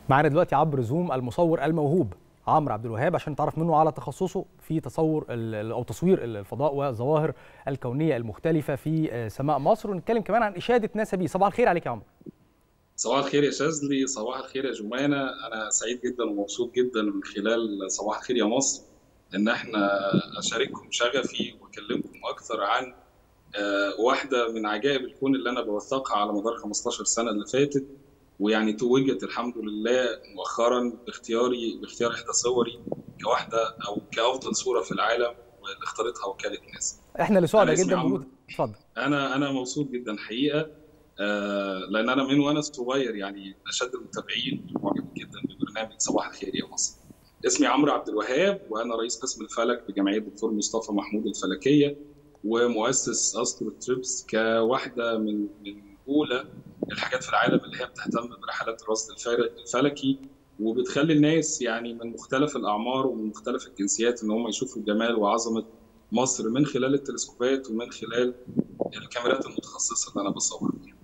معانا دلوقتي عبر زوم المصور الموهوب عمرو عبد الوهاب عشان نتعرف منه على تخصصه في تصور او تصوير الفضاء والظواهر الكونيه المختلفه في سماء مصر ونتكلم كمان عن اشاده ناسا بيه صباح الخير عليك يا عمرو صباح الخير يا شاذلي صباح الخير يا جمانة أنا سعيد جدا ومبسوط جدا من خلال صباح الخير يا مصر إن إحنا أشارككم شغفي وأكلمكم أكثر عن واحدة من عجائب الكون اللي أنا بوثقها على مدار 15 سنة اللي فاتت ويعني توجت الحمد لله مؤخرا باختياري باختيار إحدى صوري كواحدة أو كأفضل صورة في العالم واللي اختارتها وكالة ناسا. إحنا اللي سعداء جدا بوجودك اتفضل. أنا أنا مبسوط جدا حقيقة آه لان انا من وانا صغير يعني اشد المتابعين معجب جدا ببرنامج صباح الخير يا مصر. اسمي عمرو عبد الوهاب وانا رئيس قسم الفلك بجمعيه الدكتور مصطفى محمود الفلكيه ومؤسس استرو تريبس كواحده من من اولى الحاجات في العالم اللي هي بتهتم برحلات الرصد الفلكي وبتخلي الناس يعني من مختلف الاعمار ومن مختلف الجنسيات ان هم يشوفوا جمال وعظمه مصر من خلال التلسكوبات ومن خلال الكاميرات المتخصصه اللي انا بصور بيها.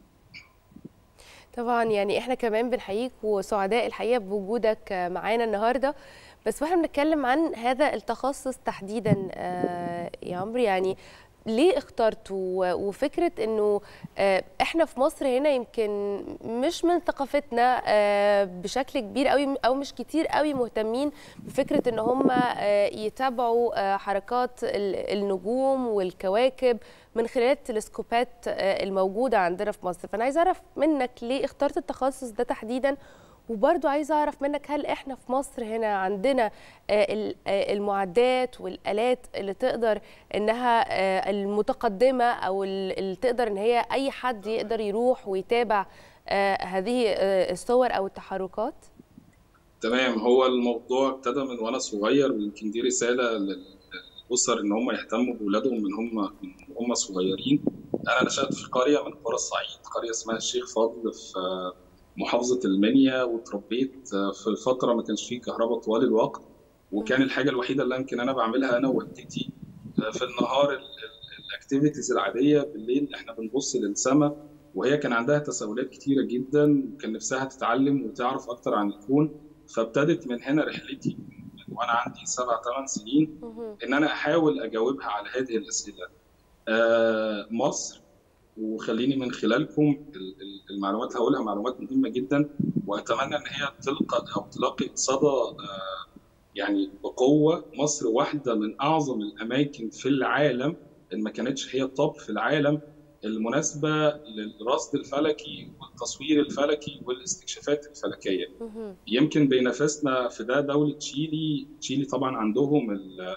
طبعا يعني احنا كمان بنحييك وسعداء الحقيقه بوجودك معانا النهارده بس واحنا بنتكلم عن هذا التخصص تحديدا يا عمرو يعني ليه اخترته وفكره انه احنا في مصر هنا يمكن مش من ثقافتنا بشكل كبير قوي او مش كتير قوي مهتمين بفكره ان هم يتابعوا حركات النجوم والكواكب من خلال التلسكوبات الموجوده عندنا في مصر فانا عايزه اعرف منك ليه اخترت التخصص ده تحديدا وبرضو عايزه اعرف منك هل احنا في مصر هنا عندنا المعدات والالات اللي تقدر انها المتقدمه او اللي تقدر ان هي اي حد يقدر يروح ويتابع هذه الصور او التحركات تمام هو الموضوع ابتدى من وانا صغير ويمكن دي رساله للاسر ان هم يهتموا باولادهم من هم من هم صغيرين انا نشات في قريه من قرى الصعيد قريه اسمها الشيخ فاضل في محافظه المنيا وتربيت في فتره ما كانش فيه كهرباء طوال الوقت وكان الحاجه الوحيده اللي يمكن انا بعملها انا ووالدتي في النهار الاكتيفيتيز العاديه بالليل احنا بنبص للسماء وهي كان عندها تساؤلات كتيره جدا وكان نفسها تتعلم وتعرف اكتر عن الكون فابتدت من هنا رحلتي من وانا عندي سبع ثمان سنين ان انا احاول اجاوبها على هذه الاسئله. آه مصر وخليني من خلالكم المعلومات هقولها معلومات مهمه جدا واتمنى ان هي تلقى او تلاقي صدى يعني بقوه مصر واحده من اعظم الاماكن في العالم ان ما كانتش هي الطب في العالم المناسبه للرصد الفلكي والتصوير الفلكي والاستكشافات الفلكيه. يمكن بينافسنا في ده دوله تشيلي، تشيلي طبعا عندهم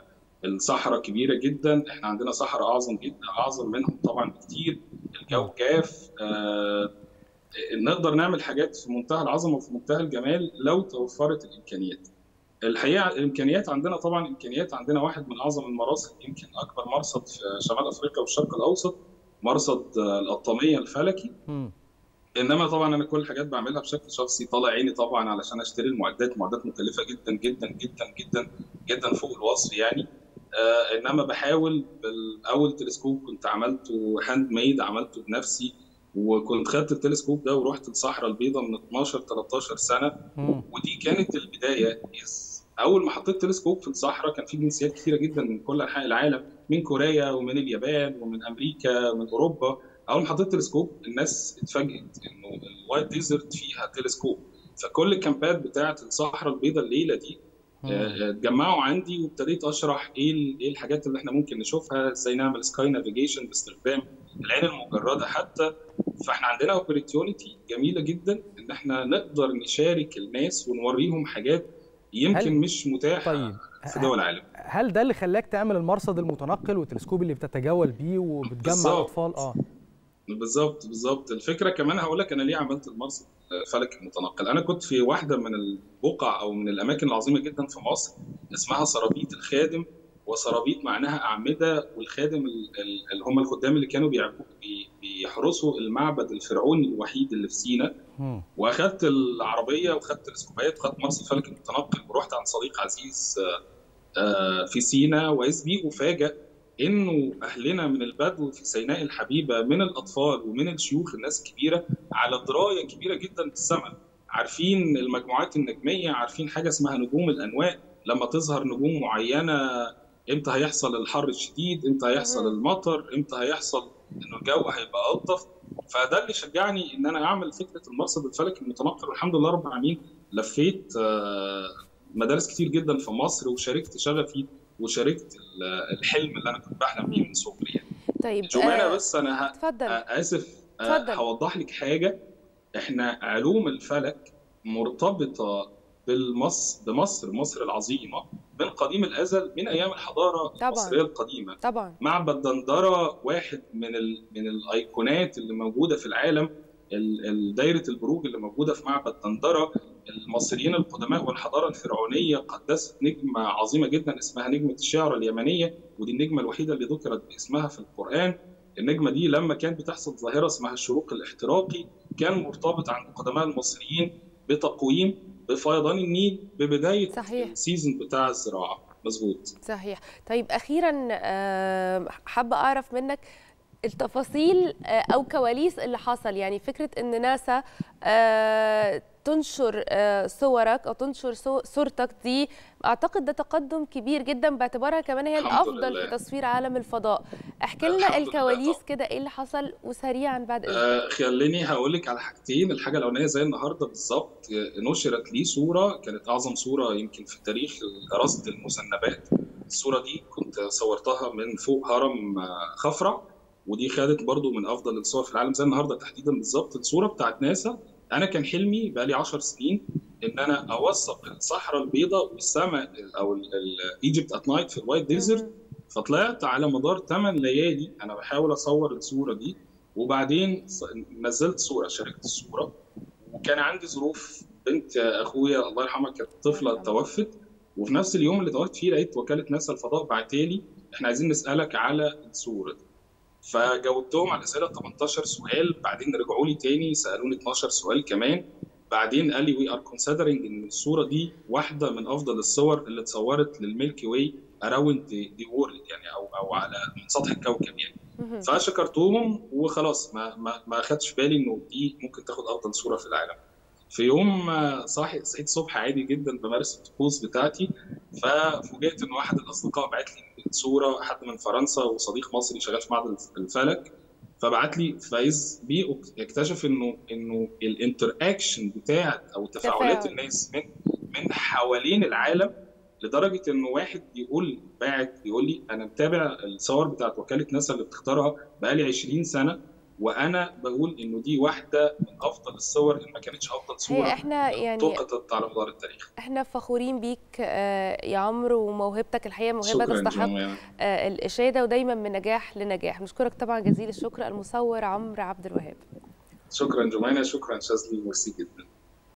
الصحراء كبيره جدا، احنا عندنا صحراء اعظم جدا اعظم منهم طبعا بكتير، الجو جاف آه نقدر نعمل حاجات في منتهى العظمه وفي منتهى الجمال لو توفرت الامكانيات. الحقيقه الامكانيات عندنا طبعا امكانيات عندنا واحد من اعظم المراصد يمكن اكبر مرصد في شمال افريقيا والشرق الاوسط مرصد القطاميه الفلكي م. انما طبعا انا كل الحاجات بعملها بشكل شخصي طالع عيني طبعا علشان اشتري المعدات معدات مكلفه جدا جدا جدا جدا جدا فوق الوصف يعني آه انما بحاول بالاول تلسكوب كنت عملته هاند ميد عملته بنفسي وكنت خدت التلسكوب ده ورحت الصحراء البيضاء من 12 13 سنه م. ودي كانت البدايه اول ما حطيت تلسكوب في الصحراء كان في جنسيات كثيره جدا من كل انحاء العالم من كوريا ومن اليابان ومن امريكا ومن اوروبا اول ما حطيت تلسكوب الناس اتفاجئت انه الوايت ديزرت فيها تلسكوب فكل الكامبات بتاعه الصحراء البيضاء الليله دي اتجمعوا عندي وابتديت اشرح ايه ايه الحاجات اللي احنا ممكن نشوفها ازاي نعمل سكاي نافيجيشن باستخدام العين المجرده حتى فاحنا عندنا اوبورتيونيتي جميله جدا ان احنا نقدر نشارك الناس ونوريهم حاجات يمكن هل... مش متاحه طيب. في دول العالم هل ده اللي خلاك تعمل المرصد المتنقل والتلسكوب اللي بتتجول بيه وبتجمع بالزبط. الاطفال اه بالظبط بالظبط الفكره كمان هقول لك انا ليه عملت المرصد الفلكي المتنقل انا كنت في واحده من البقع او من الاماكن العظيمه جدا في مصر اسمها سرابيط الخادم وسرابيط معناها اعمده والخادم اللي هم الخدام اللي كانوا بيحرسوا المعبد الفرعوني الوحيد اللي في سينا واخدت العربيه وخدت الاسكوبات وخدت مرصد فلكي متنقل ورحت عند صديق عزيز في سينا واذ بيه افاجئ انه اهلنا من البدو في سيناء الحبيبه من الاطفال ومن الشيوخ الناس الكبيره على درايه كبيره جدا بالسماء عارفين المجموعات النجميه عارفين حاجه اسمها نجوم الانواء لما تظهر نجوم معينه امتى هيحصل الحر الشديد امتى هيحصل المطر امتى هيحصل انه الجو هيبقى الطف فده اللي شجعني ان انا اعمل فكره المرصد الفلكي المتنقل والحمد لله رب العالمين لفيت مدارس كتير جدا في مصر وشاركت شغفي وشاركت الحلم اللي انا كنت بحلم بيه من صغري يعني. طيب جمانة بس انا اتفضل اسف اتفضل. هوضح لك حاجه احنا علوم الفلك مرتبطه بالمصر بمصر مصر العظيمه من قديم الازل من ايام الحضاره طبعاً. المصريه القديمه طبعا معبد دندره واحد من ال... من الايقونات اللي موجوده في العالم ال- ال- دايره البروج اللي موجوده في معبد دندره المصريين القدماء والحضاره الفرعونيه قدست نجمه عظيمه جدا اسمها نجمه الشعر اليمنيه ودي النجمه الوحيده اللي ذكرت باسمها في القران النجمه دي لما كانت بتحصل ظاهره اسمها الشروق الاحتراقي كان مرتبط عند القدماء المصريين بتقويم بفيضان النيل ببدايه صحيح. السيزون بتاع الزراعه مظبوط صحيح طيب اخيرا آه، حابه اعرف منك التفاصيل آه، او كواليس اللي حصل يعني فكره ان ناسا آه، تنشر آه، صورك او تنشر صو- صورتك دي اعتقد ده تقدم كبير جدا باعتبارها كمان هي الحمد الافضل لله. في تصوير عالم الفضاء احكي لنا الحمد لله الكواليس طبعا. كده ايه اللي حصل وسريعا بعد اذنك آه خليني هقول لك على حاجتين الحاجه الاولانيه زي النهارده بالظبط آه، نشرت لي صوره كانت اعظم صوره يمكن في تاريخ رصد المذنبات الصوره دي كنت صورتها من فوق هرم آه، خفرع ودي خدت برضو من افضل الصور في العالم زي النهارده تحديدا بالظبط الصوره بتاعت ناسا انا كان حلمي بقالي 10 سنين ان انا اوثق الصحراء البيضاء والسماء او ايجيبت ات نايت في الوايت ديزرت فطلعت على مدار 8 ليالي انا بحاول اصور الصوره دي وبعدين ص- نزلت صوره شاركت الصوره وكان عندي ظروف بنت اخويا الله يرحمها كانت طفله الله. توفت وفي نفس اليوم اللي توفت فيه لقيت وكاله ناسا الفضاء بعتالي احنا عايزين نسالك على الصوره دي فجاوبتهم على الاسئله 18 سؤال بعدين رجعوا لي تاني سالوني 12 سؤال كمان بعدين قال لي وي ار كونسيدرينج ان الصوره دي واحده من افضل الصور اللي اتصورت للميلكي واي اراوند دي وورلد يعني او او على من سطح الكوكب يعني مهم. فشكرتهم وخلاص ما ما ما خدتش بالي انه دي ممكن تاخد افضل صوره في العالم في يوم آه، صاحي صحيت الصبح عادي جدا بمارس الطقوس بتاعتي ففوجئت ان واحد الاصدقاء بعت لي صوره حد من فرنسا وصديق مصري شغال في معهد الفلك فبعت لي فايز بيه اكتشف انه انه الانتر اكشن بتاعت او تفاعلات تفاعل. الناس من من حوالين العالم لدرجه انه واحد بيقول باعت بيقول لي انا متابع الصور بتاعت وكاله ناسا اللي بتختارها بقالي 20 سنه وانا بقول انه دي واحده من افضل الصور ان ما كانتش افضل صوره هي احنا يعني التقطت على مدار التاريخ احنا فخورين بيك آه، يا عمرو وموهبتك الحقيقه موهبه شكرا تستحق جميعا آه، الإشادة ودايما من نجاح لنجاح نشكرك طبعا جزيل الشكر المصور عمرو عبد الوهاب شكرا جمانة شكرا شاذلي ميرسي جدا